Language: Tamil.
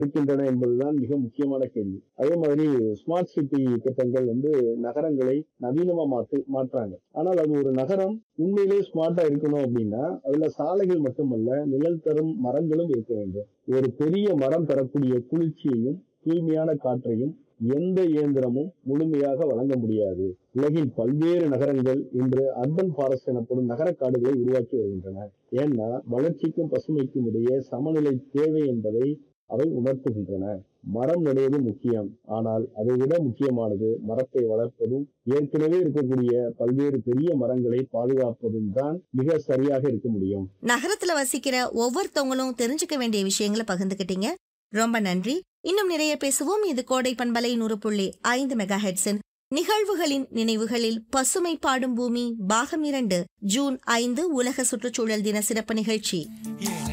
இருக்கின்றன என்பதுதான் மிக முக்கியமான கேள்வி அதே மாதிரி ஸ்மார்ட் சிட்டி திட்டங்கள் வந்து நகரங்களை நவீனமா மாத்து மாற்றாங்க ஆனால் அது ஒரு நகரம் உண்மையிலேயே ஸ்மார்ட்டா இருக்கணும் அப்படின்னா அதுல சாலைகள் மட்டுமல்ல நிழல் தரும் மரங்களும் இருக்க வேண்டும் ஒரு பெரிய மரம் தரக்கூடிய குளிர்ச்சியையும் தூய்மையான காற்றையும் எந்த இயந்திரமும் முழுமையாக வழங்க முடியாது உலகின் பல்வேறு நகரங்கள் இன்று அர்பன் ஃபாரஸ்ட் எனப்படும் நகர காடுகளை உருவாக்கி வருகின்றன ஏன்னா வளர்ச்சிக்கும் பசுமைக்கும் இடையே சமநிலை தேவை என்பதை அவை உணர்த்துகின்றன மரம் நடுவது முக்கியம் ஆனால் அதை விட முக்கியமானது மரத்தை வளர்ப்பதும் ஏற்கனவே இருக்கக்கூடிய பல்வேறு பெரிய மரங்களை பாதுகாப்பதும் தான் மிக சரியாக இருக்க முடியும் நகரத்துல வசிக்கிற ஒவ்வொருத்தவங்களும் தெரிஞ்சுக்க வேண்டிய விஷயங்களை பகிர்ந்துக்கிட்டீங்க ரொம்ப நன்றி இன்னும் நிறைய பேசுவோம் இது கோடை பண்பலை நூறு புள்ளி ஐந்து மெகா ஹெட்ஸின் நிகழ்வுகளின் நினைவுகளில் பசுமை பாடும் பூமி பாகம் இரண்டு ஜூன் ஐந்து உலக சுற்றுச்சூழல் தின சிறப்பு நிகழ்ச்சி என